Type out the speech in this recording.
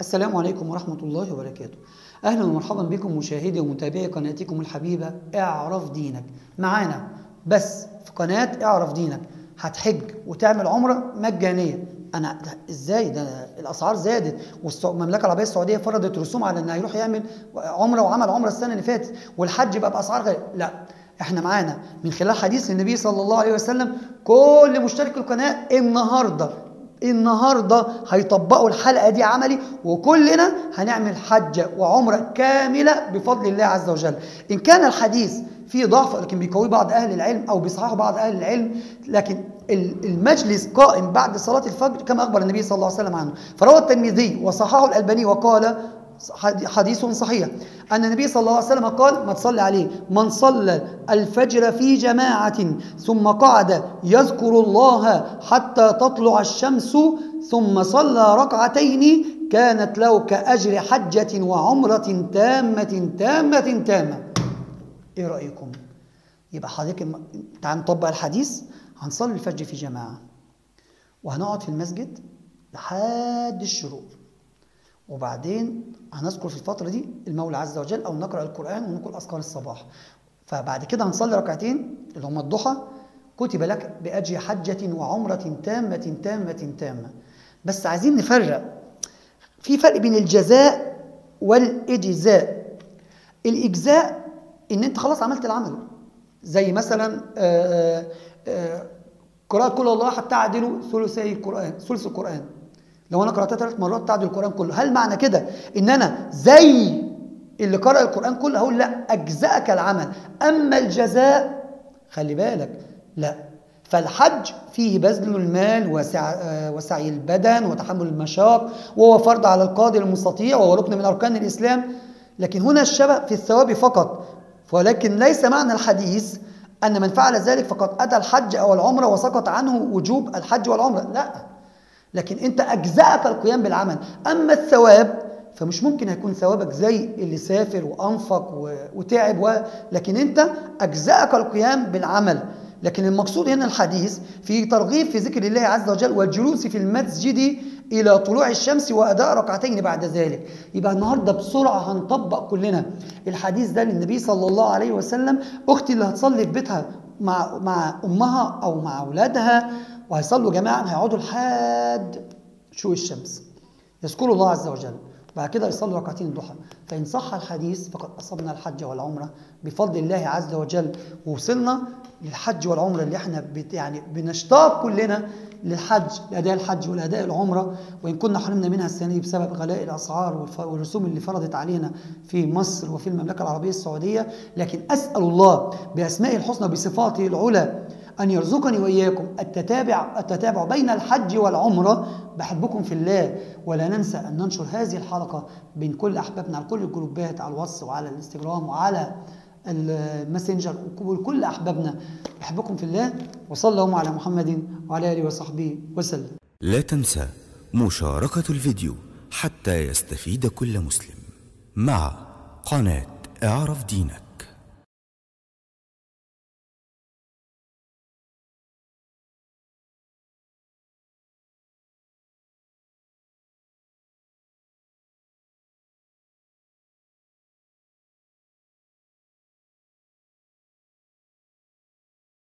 السلام عليكم ورحمة الله وبركاته أهلا ومرحبا بكم مشاهدي ومتابعي قناتكم الحبيبة اعرف دينك معانا بس في قناة اعرف دينك هتحج وتعمل عمرة مجانية أنا ده إزاي ده الأسعار زادت والمملكة العربية السعودية فرضت رسوم على إنه هيروح يعمل عمرة وعمل عمرة السنة اللي فاتت والحج بقى بأسعار غير لا احنا معانا من خلال حديث النبي صلى الله عليه وسلم كل مشترك القناة النهارده النهارده هيطبقوا الحلقه دي عملي وكلنا هنعمل حجه وعمره كامله بفضل الله عز وجل ان كان الحديث فيه ضعف لكن بيقوي بعض اهل العلم او بيصححه بعض اهل العلم لكن المجلس قائم بعد صلاه الفجر كما اخبر النبي صلى الله عليه وسلم عنه فروى الترمذي وصححه الالباني وقال حديث صحيح أن النبي صلى الله عليه وسلم قال ما تصلي عليه من صلى الفجر في جماعة ثم قعد يذكر الله حتى تطلع الشمس ثم صلى ركعتين كانت له كأجر حجة وعمرة تامة تامة تامة إيه رأيكم؟ يبقى حضرتك تعال نطبق الحديث هنصلي الفجر في جماعة وهنقعد في المسجد لحد الشروق وبعدين هنذكر في الفترة دي المولى عز وجل أو نقرأ القرآن ونقول أذكار الصباح فبعد كده هنصلي ركعتين اللي هم الضحى كتب لك بأجر حجة وعمرة تامة تامة تامة بس عايزين نفرق في فرق بين الجزاء والإجزاء الإجزاء إن أنت خلاص عملت العمل زي مثلا آآ آآ قراءة كل الله حتى تعدلوا ثلثي القرآن ثلث القرآن لو انا قراتها ثلاث مرات تعدل القران كله هل معنى كده ان انا زي اللي قرأ القرآن كله هقول لا أجزأك العمل أما الجزاء خلي بالك لا فالحج فيه بذل المال وسع وسعي البدن وتحمل المشاق وهو فرض على القادر المستطيع وهو ركن من أركان الإسلام لكن هنا الشبه في الثواب فقط ولكن ليس معنى الحديث أن من فعل ذلك فقد أدى الحج أو العمرة وسقط عنه وجوب الحج والعمرة لا لكن انت اجزاك القيام بالعمل اما الثواب فمش ممكن هيكون ثوابك زي اللي سافر وانفق وتعب و... لكن انت اجزاك القيام بالعمل لكن المقصود هنا الحديث في ترغيب في ذكر الله عز وجل والجلوس في المسجد الى طلوع الشمس واداء ركعتين بعد ذلك يبقى النهارده بسرعه هنطبق كلنا الحديث ده للنبي صلى الله عليه وسلم اختي اللي هتصلي في بيتها مع مع امها او مع اولادها وهيصلوا جماعا هيقعدوا لحد شروق الشمس يذكروا الله عز وجل بعد كده يصلوا ركعتين الضحى فإن صح الحديث فقد أصبنا الحج والعمرة بفضل الله عز وجل ووصلنا للحج والعمرة اللي احنا بت يعني بنشتاق كلنا للحج لأداء الحج والأداء العمرة وإن كنا حرمنا منها السنة دي بسبب غلاء الأسعار والرسوم اللي فرضت علينا في مصر وفي المملكة العربية السعودية لكن أسأل الله بأسمائه الحسنى وبصفاته العلى أن يرزقني وإياكم التتابع التتابع بين الحج والعمرة بحبكم في الله ولا ننسى أن ننشر هذه الحلقة بين كل أحبابنا على كل الجروبات على الواتس وعلى الانستجرام وعلى الماسنجر وكل أحبابنا بحبكم في الله وصلى اللهم على محمد وعلى آله وصحبه وسلم لا تنسى مشاركة الفيديو حتى يستفيد كل مسلم مع قناة اعرف دينك